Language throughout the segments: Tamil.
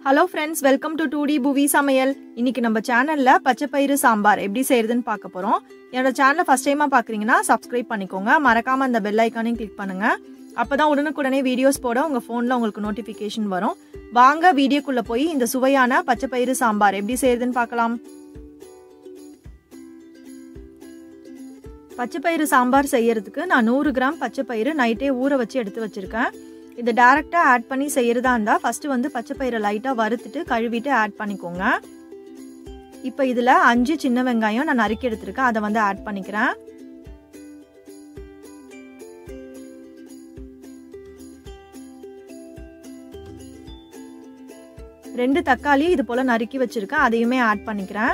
hello friends welcome to to the Puvi சமையல் இன்னைக்கு நம்ம சேனல்ல பச்சைப்பயிறு சாம்பார் எப்படி செய்யறதுன்னு பார்க்க போறோம் என்னோட சேனலை ஃபர்ஸ்ட் டைமா பாக்குறீங்கன்னா சப்ஸ்கிரைப் பண்ணிக்கோங்க மறக்காம அந்த பெல் ஐக்கானையும் கிளிக் பண்ணுங்க அப்பதான் உடனுக்குடனே வீடியோஸ் போட உங்க போன்ல உங்களுக்கு நோட்டிபிகேஷன் வரும் வாங்க வீடியோக்குள்ள போய் இந்த சுவையான பச்சைப்பயிறு சாம்பார் எப்படி செய்யறதுன்னு பார்க்கலாம் பச்சைப்பயிறு சாம்பார் செய்யறதுக்கு நான் நூறு கிராம் பச்சைப்பயிறு நைட்டே ஊற வச்சு எடுத்து வச்சிருக்கேன் இதை டேரெக்டாக ஆட் பண்ணி செய்கிறதா இருந்தால் ஃபஸ்ட்டு வந்து பச்சைப்பயிரை லைட்டாக வறுத்துட்டு கழுவிட்டு ஆட் பண்ணிக்கோங்க இப்போ இதில் அஞ்சு சின்ன வெங்காயம் நான் நறுக்கி எடுத்திருக்கேன் அதை வந்து ஆட் பண்ணிக்கிறேன் ரெண்டு தக்காளி இது போல் நறுக்கி வச்சுருக்கேன் அதையுமே ஆட் பண்ணிக்கிறேன்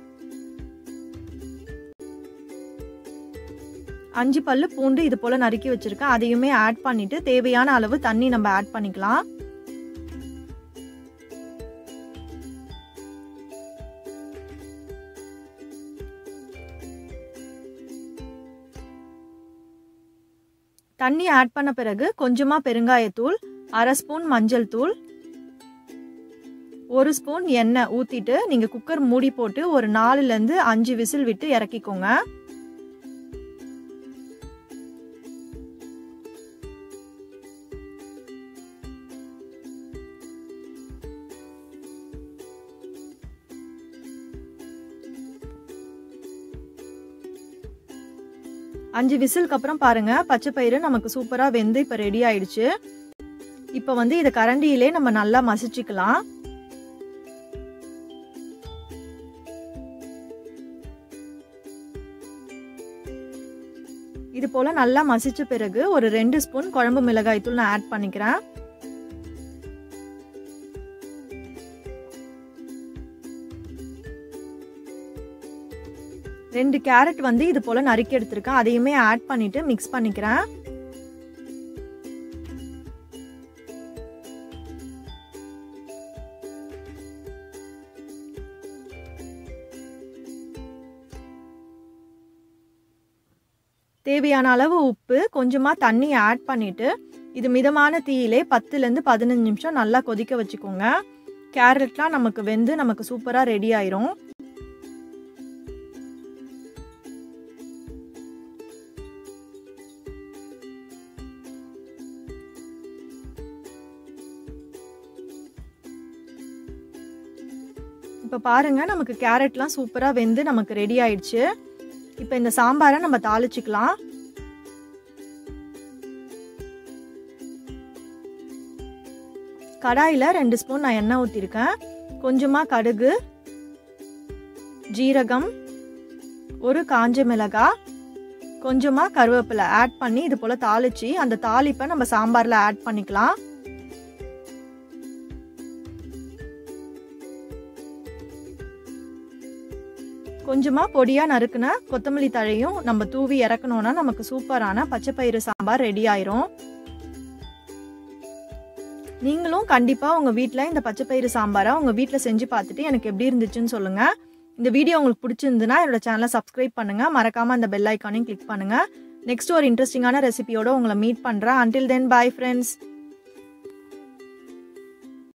அஞ்சு பல்லு பூண்டு இது போல் நறுக்கி வச்சுருக்கேன் அதையுமே ஆட் பண்ணிவிட்டு தேவையான அளவு தண்ணி நம்ம ஆட் பண்ணிக்கலாம் தண்ணி ஆட் பண்ண பிறகு கொஞ்சமாக பெருங்காயத்தூள் அரை ஸ்பூன் மஞ்சள் தூள் ஒரு ஸ்பூன் எண்ணெய் ஊற்றிட்டு நீங்கள் குக்கர் மூடி போட்டு ஒரு நாலுலேருந்து அஞ்சு விசில் விட்டு இறக்கிக்கோங்க அஞ்சு விசிலுக்கு அப்புறம் பாருங்க பச்சை பயிறு நமக்கு சூப்பராக வெந்து இப்போ ரெடி ஆயிடுச்சு இப்போ வந்து இதை கரண்டியிலே நம்ம நல்லா மசிச்சுக்கலாம் இது போல நல்லா மசிச்ச பிறகு ஒரு ரெண்டு ஸ்பூன் குழம்பு மிளகாய் தூள் நான் ஆட் பண்ணிக்கிறேன் ரெண்டு கேரட் வந்து இது போல நறுக்கி எடுத்திருக்கேன் அதையுமே ஆட் பண்ணிட்டு மிக்ஸ் பண்ணிக்கிறேன் தேவையான அளவு உப்பு கொஞ்சமாக தண்ணி ஆட் பண்ணிட்டு இது மிதமான தீயிலே பத்துலேருந்து பதினஞ்சு நிமிஷம் நல்லா கொதிக்க வச்சுக்கோங்க கேரட்லாம் நமக்கு வெந்து நமக்கு சூப்பராக ரெடி ஆயிரும் இப்போ பாருங்க நமக்கு கேரட்லாம் சூப்பராக வெந்து நமக்கு ரெடி ஆயிடுச்சு இப்போ இந்த சாம்பாரை நம்ம தாளிச்சுக்கலாம் கடாயில் ரெண்டு ஸ்பூன் நான் எண்ணெய் ஊற்றிருக்கேன் கொஞ்சமாக கடுகு ஜீரகம் ஒரு காஞ்ச மிளகாய் கொஞ்சமாக கருவேப்பிலை ஆட் பண்ணி இது போல் தாளித்து அந்த தாளிப்பை நம்ம சாம்பாரில் ஆட் பண்ணிக்கலாம் கொஞ்சமாக பொடியாக நறுக்குன கொத்தமல்லி தழையும் நம்ம தூவி இறக்கணும்னா நமக்கு சூப்பரான பச்சைப்பயிறு சாம்பார் ரெடி ஆயிரும் நீங்களும் கண்டிப்பாக உங்கள் வீட்டில் இந்த பச்சைப்பயிறு சாம்பாரை உங்கள் வீட்டில் செஞ்சு பார்த்துட்டு எனக்கு எப்படி இருந்துச்சுன்னு சொல்லுங்கள் இந்த வீடியோ உங்களுக்கு பிடிச்சிருந்துன்னா என்னோட சேனலை சப்ஸ்கிரைப் பண்ணுங்கள் மறக்காமல் அந்த பெல் ஐக்கானையும் கிளிக் பண்ணுங்கள் நெக்ஸ்ட் ஒரு இன்ட்ரெஸ்டிங்கான ரெசிபியோட உங்களை மீட் பண்ணுறேன் அன்டில் தென் பாய் ஃப்ரெண்ட்ஸ்